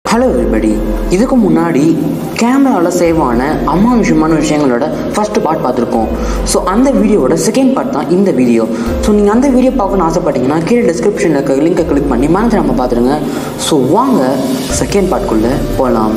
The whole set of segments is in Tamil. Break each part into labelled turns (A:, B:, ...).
A: ஹலோ everybody இதுக்கு முன்னாடி கேமராவில் சேவ் ஆன அமானுஷமான விஷயங்களோட ஃபர்ஸ்ட் பார்ட் பார்த்துருக்கோம் ஸோ அந்த வீடியோவோட செகண்ட் பார்ட் தான் இந்த வீடியோ ஸோ நீங்கள் அந்த வீடியோ பார்க்கணும்னு ஆசைப்பட்டீங்கன்னா கீழே டிஸ்கிரிப்ஷனில் இருக்க லிங்கை கிளிக் பண்ணி மனதை நம்ம பார்த்துருங்க ஸோ வாங்க செகண்ட் பார்ட்குள்ளே போகலாம்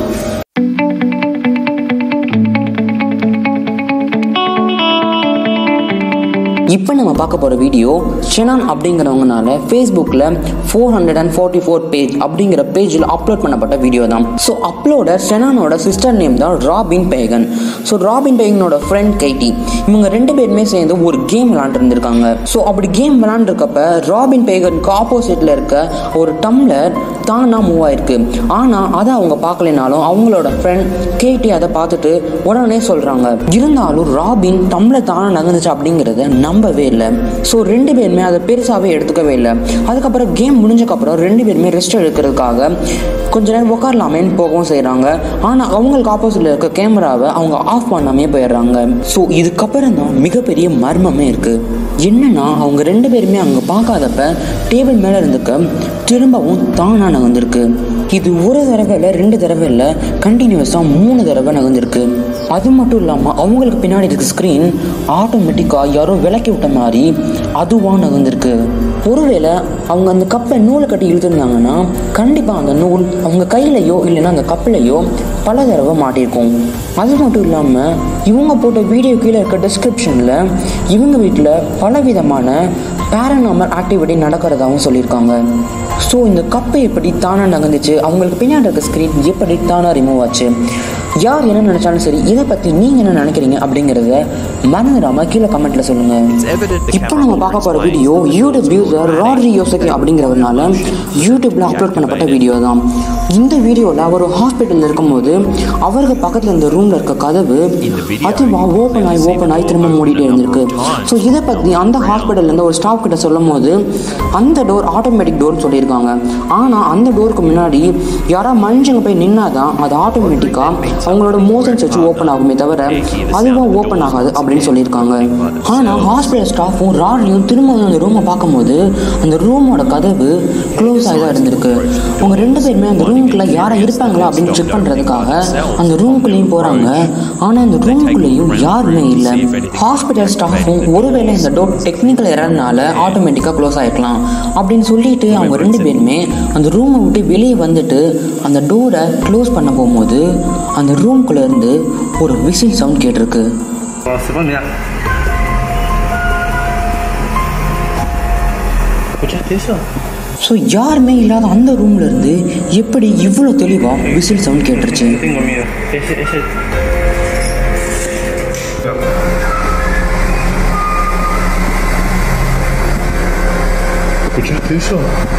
A: இப்போ நம்ம பார்க்க போகிற வீடியோ ஷெனான் அப்படிங்கிறவங்கனால ஃபேஸ்புக்கில் four hundred and forty four page அப்படிங்கிற பேஜில் அப்லோட் பண்ணப்பட்ட வீடியோ தான் ஸோ அப்லோடர் ஷெனானோட சிஸ்டர் நேம் தான் ராபின் பேகன் ஸோ ராபின் பேகனோட ஃப்ரெண்ட் கைட்டி இவங்க ரெண்டு பேருமே சேர்ந்து ஒரு கேம் விளாண்டுருந்துருக்காங்க ஸோ அப்படி கேம் விளாண்டுருக்கப்ப ராபின் பேகனுக்கு ஆப்போசிட்டில் இருக்க ஒரு டம்ளர் தானா மூவ் ஆயிருக்கு ஆனால் அதை அவங்க பார்க்கலைனாலும் அவங்களோட ஃப்ரெண்ட் கேட்டி அதை பார்த்துட்டு உடனே சொல்கிறாங்க இருந்தாலும் ராபின் டம்ளர் தானே நகர்ந்துச்சு அப்படிங்கிறத நம்பவே இல்லை ஸோ ரெண்டு பேருமே அதை பெருசாகவே எடுத்துக்கவே இல்லை அதுக்கப்புறம் கேம் முடிஞ்சக்கப்புறம் ரெண்டு பேருமே ரெஸ்ட் எடுக்கிறதுக்காக கொஞ்ச நேரம் உட்காரலாமேன்னு போகவும் செய்கிறாங்க ஆனால் அவங்களுக்கு ஆப்போசிட்டில் இருக்க கேமராவை அவங்க ஆஃப் பண்ணாமே போயிடுறாங்க ஸோ இதுக்கப்புறம் தான் மிகப்பெரிய மர்மமே இருக்குது என்னன்னா அவங்க ரெண்டு பேருமே அங்கே பார்க்காதப்ப டேபிள் மேலே இருந்துக்க திரும்பவும் தானா நகர்ந்திருக்கு இது ஒரு தடவை இல்லை ரெண்டு தடவை இல்லை கண்டினியூஸாக மூணு தடவை நகர்ந்திருக்கு அது மட்டும் இல்லாமல் அவங்களுக்கு பின்னாடி இருக்க ஸ்க்ரீன் ஆட்டோமேட்டிக்காக யாரோ விளக்கி விட்ட மாதிரி அதுவாக நகர்ந்திருக்கு ஒருவேளை அவங்க அந்த கப்பை நூலை கட்டி இழுத்துருந்தாங்கன்னா கண்டிப்பாக அந்த நூல் அவங்க கையிலையோ இல்லைன்னா அந்த கப்பிலையோ பல தடவை மாட்டியிருக்கும் அது மட்டும் இல்லாமல் இவங்க போட்ட வீடியோ கீழே இருக்க டிஸ்கிரிப்ஷனில் இவங்க வீட்டில் பலவிதமான பேரநாமல் ஆக்டிவிட்டி நடக்கிறதாகவும் சொல்லியிருக்காங்க ஸோ இந்த கப்பை எப்படி தானாக நகர்ந்துச்சு அவங்களுக்கு பின்னாடி இருக்க ஸ்க்ரீன் எப்படி தானாக ரிமூவ் ஆச்சு யார் என்ன நினச்சாலும் சரி இதை பற்றி நீங்கள் என்ன நினைக்கிறீங்க அப்படிங்கிறத மறந்துடாமல் கீழே கமெண்ட்டில் சொல்லுங்கள் இப்போ நம்ம பார்க்க போகிற வீடியோ யூடியூப் யூசர் ராட்ரி யோசகி அப்படிங்கிறவர்னால யூடியூப்பில் அப்லோட் பண்ணப்பட்ட வீடியோ தான் இந்த வீடியோவில் அவர் ஹாஸ்பிட்டலில் இருக்கும்போது அவருக்கு பக்கத்தில் இருந்த ரூமில் இருக்க கதவு அதுவாக ஓப்பன் ஆகி ஓப்பன் ஆகி திரும்ப மூடிட்டே இருந்திருக்கு ஸோ இதை பற்றி அந்த ஹாஸ்பிட்டல்லேருந்து ஒரு ஸ்டாஃப் கிட்ட சொல்லும் போது அந்த டோர் ஆட்டோமேட்டிக் டோர்னு சொல்லியிருக்காங்க ஆனால் அந்த டோருக்கு முன்னாடி யாராவது மனுஷங்க போய் நின்னாதான் அது ஆட்டோமேட்டிக்காக அவங்களோட மோஷன்ஸ் வச்சு ஓப்பன் ஆகுமே தவிர அதுவும் ஓப்பன் ஆகாது அப்படின்னு சொல்லியிருக்காங்க ஆனால் ஹாஸ்பிட்டல் ஸ்டாஃபும் ராட்லியும் திரும்ப அந்த ரூமை பார்க்கும்போது அந்த ரூமோட கதவு க்ளோஸ் ஆகி தான் இருந்திருக்கு அவங்க ரெண்டு பேருமே அந்த ரூமுக்குள்ளே யாரை இருப்பாங்களா அப்படின்னு செக் பண்ணுறதுக்காக அந்த ரூமுக்குள்ளேயும் போகிறாங்க ஆனால் அந்த ரூமுக்குள்ளேயும் யாருமே இல்லை ஹாஸ்பிட்டல் ஸ்டாஃபும் ஒருவேளை இந்த டோர் டெக்னிக்கல் எரர்னால ஆட்டோமேட்டிக்காக க்ளோஸ் ஆகிக்கலாம் அப்படின்னு சொல்லிட்டு அவங்க ரெண்டு பேருமே அந்த ரூமை விட்டு வெளியே வந்துட்டு அந்த டோரை க்ளோஸ் பண்ண போகும்போது அந்த ரூம்குள்ளே இருந்து ஒரு விசில் சவுண்ட் கேட்டிருக்கு
B: 哦，十分钟。我觉得挺少。
A: ஸோ யாருமே இல்லாத அந்த ரூம்ல இருந்து எப்படி இவ்வளோ தெளிவாக விசில் சவுண்ட் கேட்டுருச்சு
B: 定过没有？哎是哎是。我觉得挺少。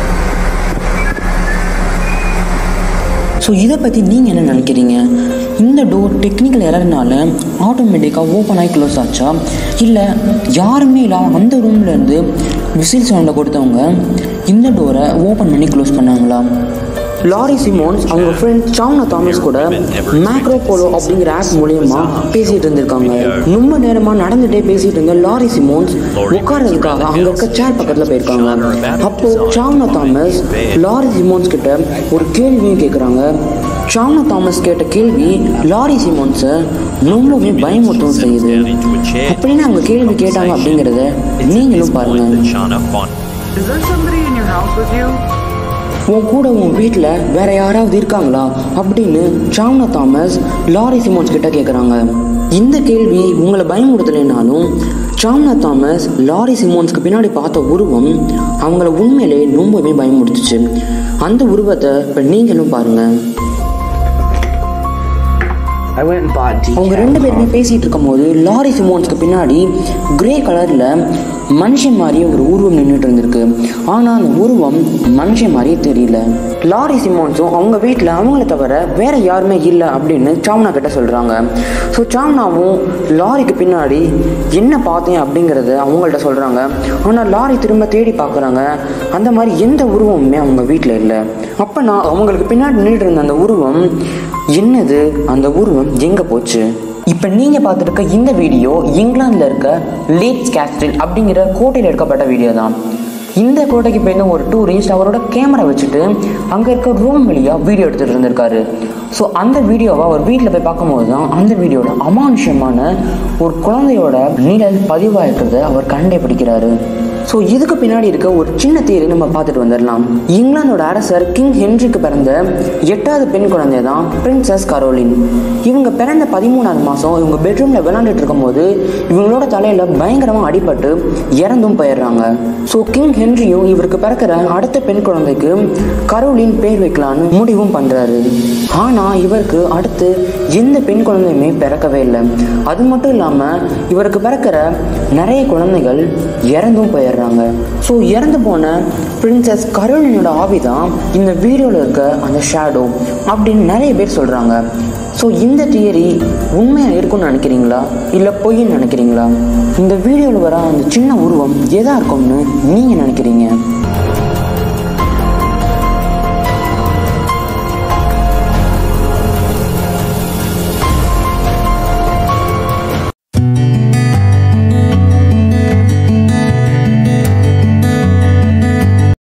A: ஸோ இதை பற்றி நீங்கள் என்ன நினைக்கிறீங்க இந்த டோர் டெக்னிக்கல் எரர்னால ஆட்டோமேட்டிக்காக ஓப்பன் ஆகி க்ளோஸ் ஆச்சா இல்லை யாருமே இல்லாத அந்த ரூம்லேருந்து விசில் சவுண்டை கொடுத்தவங்க இந்த டோரை ஓப்பன் பண்ணி க்ளோஸ் பண்ணாங்களா லாரி சிமோன்ஸ் அவங்க ஃப்ரெண்ட் சாவ்னா தாமஸ் கூட மேக்ரோ போலோ அப்படிங்கிற ஆப் மூலியமா பேசிட்டு இருந்திருக்காங்க ரொம்ப நேரமா நடந்துட்டே பேசிட்டு இருந்த லாரி சிமோன்ஸ் உட்கார்றதுக்காக அங்க இருக்க சேர் பக்கத்துல போயிருக்காங்க அப்போ சாவ்னா தாமஸ் லாரி சிமோன்ஸ் கிட்ட ஒரு கேள்வியும் கேட்குறாங்க சாவ்னா தாமஸ் கேட்ட கேள்வி லாரி சிமோன்ஸை ரொம்பவே பயமுறுத்தவும் செய்யுது அப்படின்னு அவங்க கேள்வி கேட்டாங்க அப்படிங்கிறத நீங்களும் பாருங்க
C: Is there somebody in your house with you?
A: உன் கூட உன் வீட்டில் வேற யாராவது இருக்காங்களா அப்படின்னு சாவ்னா தாமஸ் லாரி சிமோன்ஸ் கிட்ட கேட்குறாங்க இந்த கேள்வி உங்களை பயமுறுத்தலைனாலும் சாவ்னா தாமஸ் லாரி சிமோன்ஸ்க்கு பின்னாடி பார்த்த உருவம் அவங்கள உண்மையிலே ரொம்பவே பயமுறுத்துச்சு அந்த உருவத்தை இப்போ நீங்களும் பாருங்கள்
D: I went and bought decaf
A: அவங்க ரெண்டு பேருமே பேசிட்டு இருக்கும்போது லாரி சிமோன்ஸ்க்கு பின்னாடி கிரே கலர்ல மனுஷன் மாதிரியே ஒரு உருவம் நின்றுட்டு இருந்திருக்கு ஆனா அந்த உருவம் மனுஷன் மாதிரியே தெரியல லாரி சிமோன்ஸும் அவங்க வீட்டில் அவங்கள தவிர வேற யாருமே இல்லை அப்படின்னு சாம்னா கிட்ட சொல்றாங்க ஸோ சாம்னாவும் லாரிக்கு பின்னாடி என்ன பார்த்தேன் அப்படிங்கிறத அவங்கள்ட்ட சொல்றாங்க ஆனால் லாரி திரும்ப தேடி பார்க்குறாங்க அந்த மாதிரி எந்த உருவமுமே அவங்க வீட்டில் இல்லை அப்போ நான் அவங்களுக்கு பின்னாடி நின்றுட்டு இருந்த அந்த உருவம் என்னது அந்த உருவம் எங்கே போச்சு இப்போ நீங்கள் பார்த்துருக்க இந்த வீடியோ இங்கிலாந்தில் இருக்க லீட்ஸ் கேஸ்டில் அப்படிங்கிற கோட்டையில் எடுக்கப்பட்ட வீடியோ தான் இந்த கோட்டைக்கு போயிருந்த ஒரு டூரிஸ்ட் அவரோட கேமரா வச்சுட்டு அங்கே இருக்க ரூம் வழியாக வீடியோ எடுத்துகிட்டு இருந்திருக்காரு ஸோ அந்த வீடியோவை அவர் வீட்டில் போய் பார்க்கும்போது தான் அந்த வீடியோட அமானுஷமான ஒரு குழந்தையோட நிழல் பதிவாக இருக்கிறத அவர் கண்டுபிடிக்கிறாரு ஸோ இதுக்கு பின்னாடி இருக்க ஒரு சின்ன தேரி நம்ம பார்த்துட்டு வந்துடலாம் இங்கிலாந்தோட அரசர் கிங் ஹென்ரிக்கு பிறந்த எட்டாவது பெண் குழந்தை தான் பிரின்சஸ் கரோலின் இவங்க பிறந்த பதிமூணாவது மாதம் இவங்க பெட்ரூமில் விளாண்டுட்டு இருக்கும்போது இவங்களோட தலையில் பயங்கரமாக அடிபட்டு இறந்தும் போயிடுறாங்க ஸோ கிங் ஹென்ரியும் இவருக்கு பிறக்கிற அடுத்த பெண் குழந்தைக்கு கரோலின் பேர் வைக்கலான்னு முடிவும் பண்ணுறாரு ஆனால் இவருக்கு அடுத்து எந்த பெண் குழந்தையுமே பிறக்கவே இல்லை அது மட்டும் இல்லாமல் இவருக்கு பிறக்கிற நிறைய குழந்தைகள் இறந்தும் போயிடுறாங்க ஸோ இறந்து போன பிரின்சஸ் கரோலினோட ஆவி தான் இந்த வீடியோவில் இருக்க அந்த ஷேடோ அப்படின்னு நிறைய பேர் சொல்கிறாங்க ஸோ இந்த தியரி உண்மையாக இருக்கும்னு நினைக்கிறீங்களா இல்லை பொய்ன்னு நினைக்கிறீங்களா இந்த வீடியோவில் வர அந்த சின்ன உருவம் எதாக இருக்கும்னு நீங்கள் நினைக்கிறீங்க